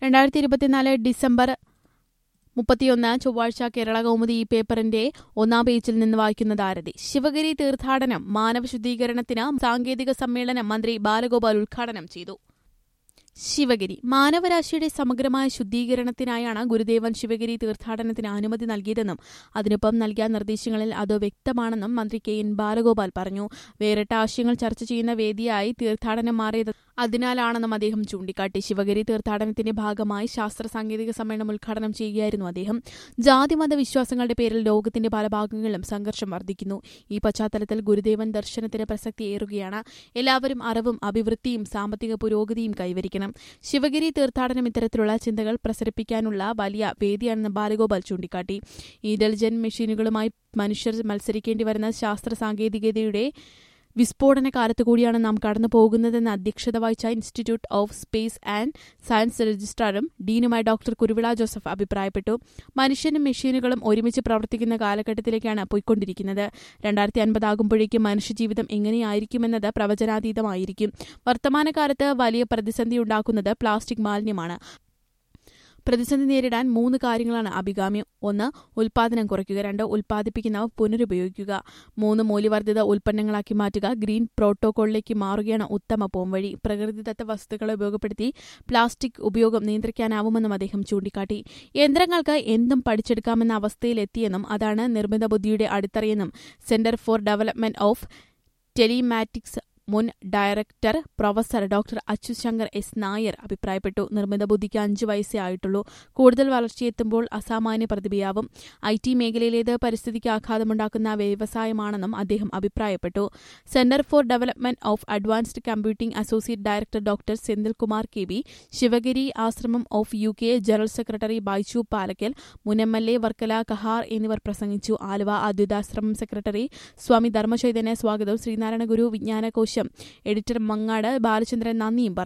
രണ്ടായിരത്തി ഇരുപത്തിനാല് ഡിസംബർ മുപ്പത്തിയൊന്ന് ചൊവ്വാഴ്ച കേരള കൗമുദി ഈ പേപ്പറിന്റെ ഒന്നാം പേജിൽ നിന്ന് വായിക്കുന്നത് ആരതി ശിവഗിരി തീർത്ഥാടനം മാനവ ശുദ്ധീകരണത്തിന് സാങ്കേതിക സമ്മേളനം മന്ത്രി ബാലഗോപാൽ ഉദ്ഘാടനം ചെയ്തു ശിവഗിരി മാനവരാശിയുടെ സമഗ്രമായ ശുദ്ധീകരണത്തിനായാണ് ഗുരുദേവൻ ശിവഗിരി തീർത്ഥാടനത്തിന് അനുമതി നൽകിയതെന്നും അതിനൊപ്പം നൽകിയ നിർദ്ദേശങ്ങളിൽ അത് വ്യക്തമാണെന്നും മന്ത്രി കെ എൻ ബാലഗോപാൽ പറഞ്ഞു വേറിട്ട ആശയങ്ങൾ ചർച്ച ചെയ്യുന്ന വേദിയായി തീർത്ഥാടനം മാറിയത് അതിനാലാണെന്നും അദ്ദേഹം ചൂണ്ടിക്കാട്ടി ശിവഗിരി തീർത്ഥാടനത്തിന്റെ ഭാഗമായി ശാസ്ത്ര സാങ്കേതിക സമ്മേളനം ഉദ്ഘാടനം ചെയ്യുകയായിരുന്നു അദ്ദേഹം ജാതിമത വിശ്വാസങ്ങളുടെ പേരിൽ ലോകത്തിന്റെ പല ഭാഗങ്ങളിലും സംഘർഷം വർദ്ധിക്കുന്നു ഈ പശ്ചാത്തലത്തിൽ ഗുരുദേവൻ ദർശനത്തിന് പ്രസക്തി ഏറുകയാണ് എല്ലാവരും അറിവും അഭിവൃദ്ധിയും സാമ്പത്തിക പുരോഗതിയും കൈവരിക്കണം ശിവഗിരി തീർത്ഥാടനം ഇത്തരത്തിലുള്ള ചിന്തകൾ പ്രസരിപ്പിക്കാനുള്ള വലിയ വേദിയാണെന്ന് ബാലഗോപാൽ ചൂണ്ടിക്കാട്ടി ഇന്റലിജന്റ് മെഷീനുകളുമായി മനുഷ്യർ മത്സരിക്കേണ്ടി വരുന്ന ശാസ്ത്ര സാങ്കേതികതയുടെ വിസ്ഫോടന കാലത്ത് കൂടിയാണ് നാം കടന്നു പോകുന്നതെന്ന് അധ്യക്ഷത വഹിച്ച institute of space and science രജിസ്ട്രാറും ഡീനുമായ ഡോക്ടർ കുരുവിള ജോസഫ് അഭിപ്രായപ്പെട്ടു മനുഷ്യനും മെഷീനുകളും ഒരുമിച്ച് പ്രവർത്തിക്കുന്ന കാലഘട്ടത്തിലേക്കാണ് പോയിക്കൊണ്ടിരിക്കുന്നത് രണ്ടായിരത്തി അൻപതാകുമ്പോഴേക്കും മനുഷ്യജീവിതം എങ്ങനെയായിരിക്കുമെന്നത് പ്രവചനാതീതമായിരിക്കും വർത്തമാനകാലത്ത് വലിയ പ്രതിസന്ധി ഉണ്ടാക്കുന്നത് പ്ലാസ്റ്റിക് മാലിന്യമാണ് പ്രതിസന്ധി നേരിടാൻ മൂന്ന് കാര്യങ്ങളാണ് അഭികാമ്യം ഒന്ന് ഉൽപാദനം കുറയ്ക്കുക രണ്ട് ഉൽപ്പാദിപ്പിക്കുന്നവ പുനരുപയോഗിക്കുക മൂന്ന് മൂല്യവർദ്ധിത ഉൽപ്പന്നങ്ങളാക്കി മാറ്റുക ഗ്രീൻ പ്രോട്ടോകോളിലേക്ക് മാറുകയാണ് ഉത്തമ പോംവഴി പ്രകൃതിദത്ത വസ്തുക്കളെ ഉപയോഗപ്പെടുത്തി പ്ലാസ്റ്റിക് ഉപയോഗം നിയന്ത്രിക്കാനാവുമെന്നും അദ്ദേഹം ചൂണ്ടിക്കാട്ടി യന്ത്രങ്ങൾക്ക് എന്തും പഠിച്ചെടുക്കാമെന്ന അവസ്ഥയിലെത്തിയെന്നും അതാണ് നിർമ്മിത ബുദ്ധിയുടെ അടിത്തറയെന്നും centre for development of telematics മുൻ director professor doctor Achyuth Shankar S Nair അഭിപ്രായപ്പെട്ടു നിർമ്മിത ബുദ്ധിക്ക് അഞ്ചു വയസ്സേ ആയിട്ടുള്ളൂ കൂടുതൽ വളർച്ചയെത്തുമ്പോൾ അസാമാന്യ പ്രതിഭയാവും ഐ ടി മേഖലയിലേത് പരിസ്ഥിതിക്ക് ആഘാതമുണ്ടാക്കുന്ന വ്യവസായമാണെന്നും അദ്ദേഹം അഭിപ്രായപ്പെട്ടു centre for development of advanced computing associate director doctor Senthilkumar K B Sivagiri Ashramam of U K general secretary Baichu Palakkal മുൻ M L A Varkala Kahar എന്നിവർ പ്രസംഗിച്ചു ആലുവ അദ്വൈതാശ്രമം സെക്രട്ടറി സ്വാമി ധർമ്മചൈതന്യ സ്വാഗതവും ശ്രീനാരായണ ഗുരു വിജ്ഞാനകോശം എഡിറ്റർ മങ്ങാട് ബാലചന്ദ്രൻ നന്ദിയും പറഞ്ഞു